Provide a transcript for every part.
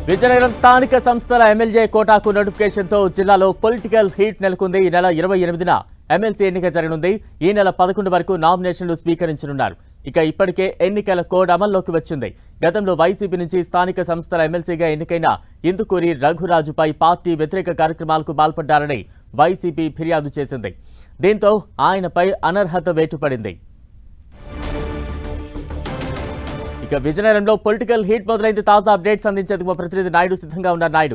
విజయనగరం స్థానిక సంస్థల ఎమ్మెల్యే కోటాకు నోటిఫికేషన్తో జిల్లాలో పొలిటికల్ హీట్ నెలకొంది ఈ నెల ఇరవై ఎనిమిదిన ఎమ్మెల్సీ ఎన్నిక జరగనుంది ఈ నెల పదకొండు వరకు నామినేషన్లు స్వీకరించనున్నారు ఇక ఇప్పటికే ఎన్నికల కోడ్ అమల్లోకి వచ్చింది గతంలో వైసీపీ నుంచి స్థానిక సంస్థల ఎమ్మెల్సీగా ఎన్నికైన ఇందుకూరి రఘురాజుపై పార్టీ వ్యతిరేక కార్యక్రమాలకు పాల్పడ్డారని వైసీపీ ఫిర్యాదు చేసింది దీంతో ఆయనపై అనర్హత వేటుపడింది ఇక విజయనగరంలో పొలిటికల్ హీట్ మొదలైంది తాజా అప్డేట్స్ అందించేందుకు మా ప్రతినిధి నాయుడు సిద్ధంగా ఉన్నారు నాయుడు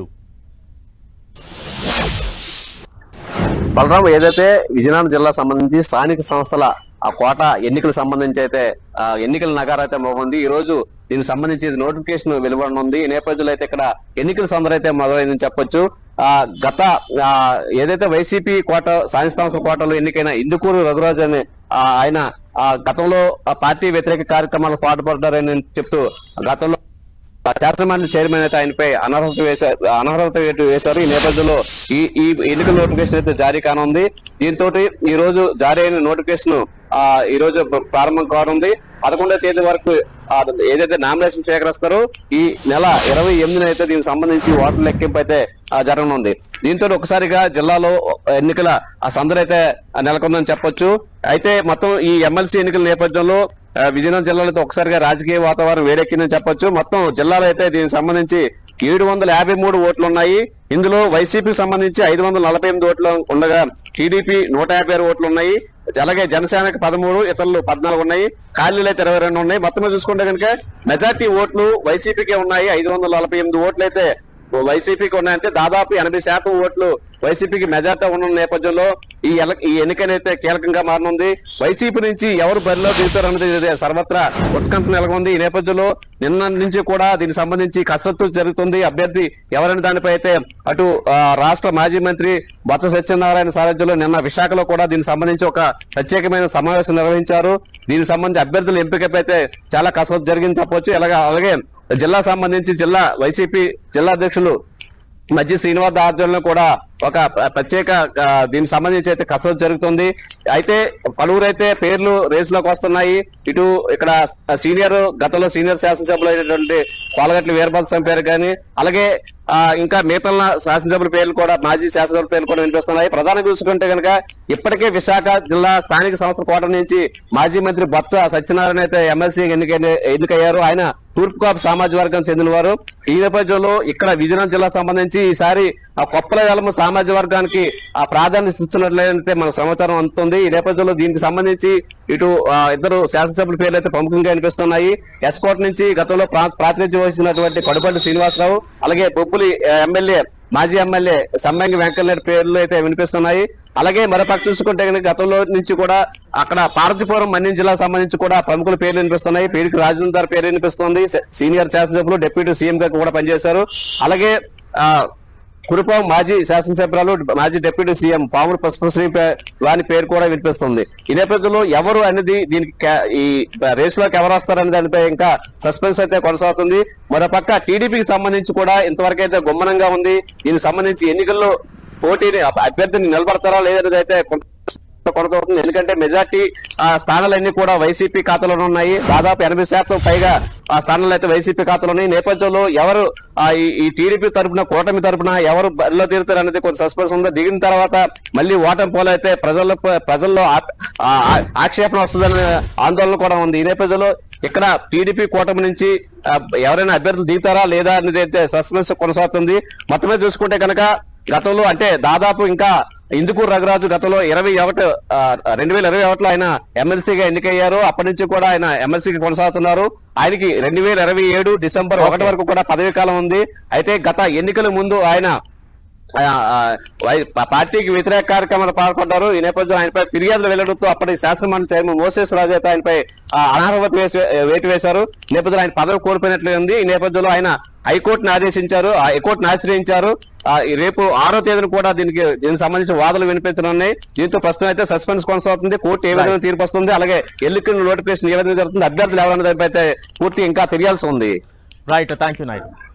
బలరాం ఏదైతే విజయనగరం జిల్లా సంబంధించి స్థానిక సంస్థల ఆ కోట ఎన్నికలకు సంబంధించి అయితే ఆ, ఎన్నికల నగారు అయితే మోగుంది ఈ రోజు దీనికి సంబంధించి నోటిఫికేషన్ వెలువడనుంది ఈ నేపథ్యంలో అయితే ఇక్కడ ఎన్నికల సందడి అయితే మొదలైందని చెప్పొచ్చు ఆ గత ఆ, ఏదైతే వైసీపీ కోట స్థానిక సంస్థల కోటలో ఎన్నికైన ఇందుకూరు రఘురాజు అనే ఆ, ఆయన ఆ, గతంలో ఆ పార్టీ వ్యతిరేక కార్యక్రమాలకు పాటుపడ్డారని చెప్తూ గతంలో ఆ శాసనమండలి చైర్మన్ అయితే ఆయనపై అనర్హత వేశారు అనర్హత వేటు వేశారు ఈ నేపథ్యంలో ఈ ఈ ఎన్నికల నోటిఫికేషన్ అయితే జారీ కానుంది దీంతో ఈ రోజు జారీ అయిన నోటిఫికేషన్ ఆ ఈ రోజు ప్ర- ప్రారంభం కానుంది పదకొండవ తేదీ వరకు ఆ, ఏదైతే నామినేషన్ సేకరిస్తారో ఈ నెల ఇరవై ఎనిమిదిన అయితే దీనికి సంబంధించి ఓట్ల లెక్కింపు అయితే ఆ, జరగనుంది దీంతో ఒకసారిగా జిల్లాలో ఎన్నికల ఆ సందడి అయితే నెలకొందని చెప్పొచ్చు అయితే మొత్తం ఈ ఎమ్మెల్సీ ఎన్నికల నేపథ్యంలో ఆ, విజయనగరం జిల్లాలో అయితే ఒకసారిగా రాజకీయ వాతావరణం వేడెక్కిందని చెప్పొచ్చు మొత్తం జిల్లాలో అయితే దీనికి సంబంధించి ఏడు వందల యాభై మూడు ఓట్లు ఉన్నాయి ఇందులో వైసీపీకి సంబంధించి ఐదు వందల నలభై ఎనిమిది ఓట్లు ఉండగా టీడీపీ నూట యాభై ఆరు ఓట్లు ఉన్నాయి అలాగే జనసేనకి పదమూడు ఇతరులు పద్నాలుగు ఉన్నాయి ఖాళీలు అయితే ఇరవై రెండు ఉన్నాయి మొత్తం మీద చూసుకుంటే కనుక మెజార్టీ ఓట్లు వైసీపీకే ఉన్నాయి ఐదు వందల నలభై ఎనిమిది ఓట్లు అయితే వైసీపీకి ఉన్నాయంటే దాదాపు ఎనభై శాతం ఓట్లు వైసీపీకి మెజార్టీ ఉన్న నేపథ్యంలో ఈ ఎల- ఈ ఎన్నికనైతే కీలకంగా మారనుంది వైసీపీ నుంచి ఎవరు బరిలో దిగుతారన్నది ఇది సర్వత్రా ఉత్కంఠ నెలకొంది ఈ నేపథ్యంలో నిన్న నుంచి కూడా దీనికి సంబంధించి కసరత్తు జరుగుతుంది అభ్యర్థి ఎవరైన దానిపై అయితే అటు ఆ, రాష్ట్ర మాజీ మంత్రి బొత్స సత్యనారాయణ సారథ్యంలో నిన్న విశాఖలో కూడా దీనికి సంబంధించి ఒక ప్రత్యేకమైన సమావేశం నిర్వహించారు దీనికి సంబంధించి అభ్యర్థుల ఎంపికపై అయితే చాలా కసరత్తు జరిగింది చెప్పొచ్చు ఇలాగా అలాగే జిల్లా సంబంధించి జిల్లా వైసీపీ జిల్లా అధ్యక్షులు మధ్య శ్రీనివాస్ ఆధ్వర్యంలో కూడా ఒక ప్ర- ప్రత్యేక ఆ, దీనికి సంబంధించి అయితే కసరత్తు జరుగుతుంది అయితే పలువురు అయితే పేర్లు రేసులోకి వస్తున్నాయి ఇటు ఇక్కడ సీనియర్ గతంలో సీనియర్ శాసనసభ్యులు అయినటువంటి పాలగట్ల వీరభద్రం పేరు కానీ అలాగే ఆ, ఇంకా మిగతా శాసనసభ్యుల పేర్లు కూడా మాజీ శాసనసభ్యుల పేర్లు కూడా వినిపిస్తున్నాయి ప్రధానంగా చూసుకుంటే కనుక ఇప్పటికే విశాఖ జిల్లా స్థానిక సంస్థల కోట నుంచి మాజీ మంత్రి బొత్స సత్యనారాయణ అయితే ఎమ్మెల్సీ ఎన్నికైన ఎన్నికయ్యారు ఆయన తూర్పు కాపు సామాజిక వర్గం చెందినవారు ఈ నేపథ్యంలో ఇక్కడ విజయనగరం జిల్లా సంబంధించి ఈసారి ఆ కొప్పల వేలమ సామాజిక వర్గానికి ఆ ప్రాధాన్యత ఇస్తున్నట్లయితే మన సమాచారం అందుతుంది ఈ నేపథ్యంలో దీనికి సంబంధించి ఇటు ఆ, ఇద్దరు శాసనసభ్యుల పేర్లు అయితే ప్రముఖంగా అనిపిస్తున్నాయి ఎస్కోట్ నుంచి గతంలో ప్రా- ప్రాతినిధ్యం వహించినటువంటి కడుపల్లి శ్రీనివాసరావు అలాగే బొబ్బులి ఆ, ఎమ్మెల్యే మాజీ ఎమ్మెల్యే సమ్మంగి వెంకయ్య పేర్లు అయితే వినిపిస్తున్నాయి అలాగే మరోపక్క చూసుకుంటే కనుక గతంలో నుంచి కూడా అక్కడ పార్వతీపురం మన్యం జిల్లా సంబంధించి కూడా ప్రముఖుల పేర్లు వినిపిస్తున్నాయి పేరుకి రాజేందర్ పేరు వినిపిస్తుంది స- సీనియర్ శాసనసభ్యులు డిప్యూటీ సీఎం గా కూడా పనిచేశారు అలాగే ఆ కురుపాం మాజీ శాసనసభ్యురాలు మాజీ డిప్యూటీ సీఎం పాముడు పుష్పశ్రీ పే- వారి పేరు కూడా వినిపిస్తుంది ఈ నేపథ్యంలో ఎవరు అనేది దీనికి కా- ఈ రేసులోకి ఎవరు వస్తారనే దానిపై ఇంకా సస్పెన్స్ అయితే కొనసాగుతుంది మరోపక్క టీడీపీకి సంబంధించి కూడా ఇంతవరకు అయితే గుమ్మనంగా ఉంది దీనికి సంబంధించి ఎన్నికల్లో పోటీని అభ- అభ్యర్థిని నిలబడతారా లేదనేది అయితే కొంత కొనసాగుతుంది ఎందుకంటే మెజార్టీ ఆ స్థానాలన్నీ కూడా వైసీపీ ఖాతాలోనే ఉన్నాయి దాదాపు ఎనభై శాతం పైగా ఆ స్థానాలు అయితే వైసీపీ ఖాతాలో ఉన్నాయి ఈ నేపథ్యంలో ఎవరు ఆ ఈ- ఈ టీడీపీ తరపున కూటమి తరపున ఎవరు బరిలో తీరుతారు అనేది కొంత సస్పెన్స్ ఉంది దిగిన తర్వాత మళ్ళీ ఓటమి పోలు అయితే ప్రజల్లో ప్రజల్లో ఆ- ఆ- ఆ- ఆక్షేపణ వస్తుందనే ఆందోళన కూడా ఉంది ఈ నేపథ్యంలో ఇక్కడ టీడీపీ కూటమి నుంచి ఆ, ఎవరైనా అభ్యర్థులు దిగుతారా లేదా అనేది అయితే సస్పెన్స్ కొనసాగుతుంది మొత్తమే చూసుకుంటే కనుక గతంలో అంటే దాదాపు ఇంకా ఇందుకూరు రఘురాజు గతంలో ఇరవై ఒకటి ఆ, రెండు వేల ఇరవై ఒకటిలో ఆయన ఎమ్మెల్సీగా ఎన్నికయ్యారు అప్పటి నుంచి కూడా ఆయన ఎమ్మెల్సీకి కొనసాగుతున్నారు ఆయనకి రెండు వేల ఇరవై ఏడు డిసెంబర్ ఒకటి వరకు కూడా పదవి కాలం ఉంది అయితే గత ఎన్నికల ముందు ఆయన ఆ, ఆ, వై- పా- పార్టీకి వ్యతిరేక కార్యక్రమాలు పాల్గొంటారు ఈ నేపథ్యంలో ఆయనపై ఫిర్యాదులు వెళ్లడంతో అప్పటి శాసనమండలి చైర్మన్ మోసేస్ రాజు అయితే ఆయనపై ఆ, అనర్హత వేసి వేటు వేశారు ఈ నేపథ్యంలో ఆయన పదవి కోల్పోయినట్లు ఉంది ఈ నేపథ్యంలో ఆయన హైకోర్టును ఆదేశించారు ఆ హైకోర్టును ఆశ్రయించారు ఆ, ఈ రేపు ఆరో తేదీన కూడా దీనికి దీనికి సంబంధించిన వాదనలు వినిపించనున్నాయి దీంతో ప్రస్తుతం అయితే సస్పెన్స్ కొనసాగుతుంది కోర్టు ఏ విధంగా తీర్పు వస్తుంది అలాగే ఎన్నికల నోటిఫికేషన్ ఏ విధంగా జరుగుతుంది అభ్యర్థులు ఎవరన్న దానిపై అయితే పూర్తి ఇంకా తెలియాల్సి ఉంది రైట్ థ్యాంక్ యూ నాయుడు